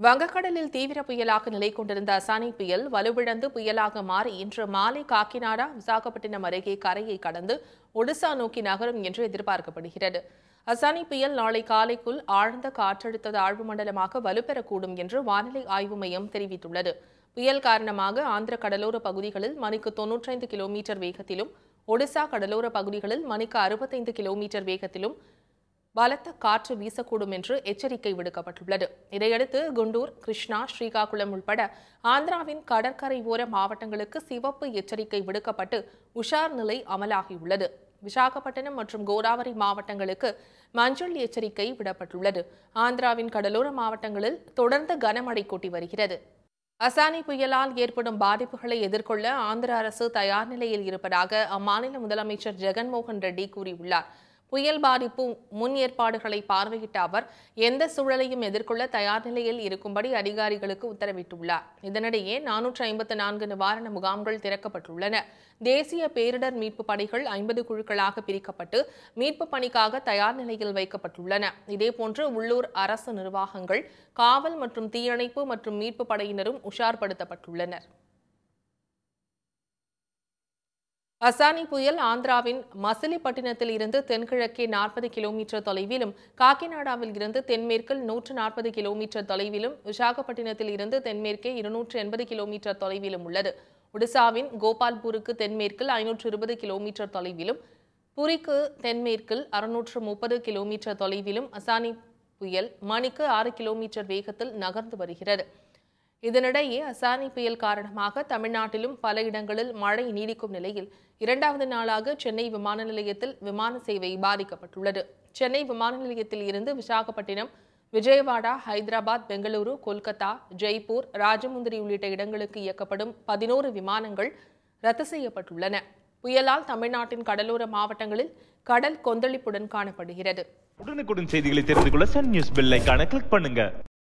வங்கக்கடலில் தீவிர புயலாக நிலை கொண்டிருந்த அசானி புயல் வலுவிழந்து புயலாக மாறி இன்று மாலை காக்கிநாடா விசாகப்பட்டினம் அருகே கரையை கடந்து ஒடிசா நோக்கி நகரும் என்று எதிர்பார்க்கப்படுகிறது அசானி புயல் நாளை காலைக்குள் ஆழ்ந்த காற்றழுத்த தாழ்வு மண்டலமாக வலுப்பெறக்கூடும் என்று வானிலை ஆய்வு மையம் தெரிவித்துள்ளது புயல் காரணமாக ஆந்திர கடலோர பகுதிகளில் மணிக்கு தொன்னூற்றைந்து கிலோமீட்டர் வேகத்திலும் ஒடிசா கடலோர பகுதிகளில் மணிக்கு அறுபத்தைந்து கிலோமீட்டர் வேகத்திலும் பலத்த காற்று வீசக்கூடும் என்று எச்சரிக்கை விடுக்கப்பட்டுள்ளது இதையடுத்து குண்டூர் கிருஷ்ணா ஸ்ரீகாகுளம் உள்பட ஆந்திராவின் கடற்கரை ஓர மாவட்டங்களுக்கு சிவப்பு எச்சரிக்கை விடுக்கப்பட்டு உஷார் நிலை அமலாகியுள்ளது விசாகப்பட்டினம் மற்றும் கோதாவரி மாவட்டங்களுக்கு மஞ்சள் எச்சரிக்கை விடப்பட்டுள்ளது ஆந்திராவின் கடலோர மாவட்டங்களில் தொடர்ந்து கனமழை கொட்டி வருகிறது அசானி புயலால் ஏற்படும் பாதிப்புகளை எதிர்கொள்ள ஆந்திர அரசு தயார் நிலையில் இருப்பதாக அம்மாநில முதலமைச்சர் ஜெகன்மோகன் ரெட்டி கூறியுள்ளார் புயல் பாதிப்பு முன் ஏற்பாடுகளை பார்வையிட்ட அவர் எந்த சூழலையும் எதிர்கொள்ள தயார் நிலையில் இருக்கும்படி அதிகாரிகளுக்கு உத்தரவிட்டுள்ளார் இதனிடையே நானூற்று ஐம்பத்து நான்கு நிவாரண முகாம்கள் திறக்கப்பட்டுள்ளன தேசிய பேரிடர் மீட்பு பணிகள் ஐம்பது குழுக்களாக பிரிக்கப்பட்டு மீட்பு பணிக்காக தயார் நிலையில் வைக்கப்பட்டுள்ளன இதேபோன்று உள்ளூர் அரசு நிர்வாகங்கள் காவல் மற்றும் தீயணைப்பு மற்றும் மீட்பு படையினரும் உஷார்படுத்தப்பட்டுள்ளனர் அசானி புயல் ஆந்திராவின் மசிலிப்பட்டினத்தில் இருந்து தென்கிழக்கே நாற்பது கிலோமீட்டர் தொலைவிலும் காக்கிநாடாவில் இருந்து தென்மேற்கில் நூற்று நாற்பது கிலோமீட்டர் தொலைவிலும் விசாகப்பட்டினத்தில் இருந்து தென்மேற்கே இருநூற்று எண்பது கிலோமீட்டர் தொலைவிலும் உள்ளது ஒடிசாவின் கோபால்பூருக்கு தென்மேற்கில் ஐநூற்று இருபது கிலோமீட்டர் தொலைவிலும் புரிக்கு தென்மேற்கில் அறுநூற்று முப்பது கிலோமீட்டர் தொலைவிலும் அசானி புயல் மணிக்கு ஆறு கிலோமீட்டர் வேகத்தில் நகர்ந்து வருகிறது இதனிடையே அசானி புயல் காரணமாக தமிழ்நாட்டிலும் பல இடங்களில் மழை நீடிக்கும் நிலையில் இரண்டாவது நாளாக சென்னை விமான நிலையத்தில் விமான சேவை பாதிக்கப்பட்டுள்ளது சென்னை விமான நிலையத்தில் இருந்து விசாகப்பட்டினம் விஜயவாடா ஹைதராபாத் பெங்களூரு கொல்கத்தா ஜெய்ப்பூர் ராஜமுந்திரி உள்ளிட்ட இடங்களுக்கு இயக்கப்படும் பதினோரு விமானங்கள் ரத்து செய்யப்பட்டுள்ளன புயலால் தமிழ்நாட்டின் கடலோர மாவட்டங்களில் கடல் கொந்தளிப்புடன் காணப்படுகிறது உடனுக்குடன் செய்திகளை தெரிந்து கொள்ள சன் நியூஸ் பெல் ஐகானை கிளிக் பண்ணுங்க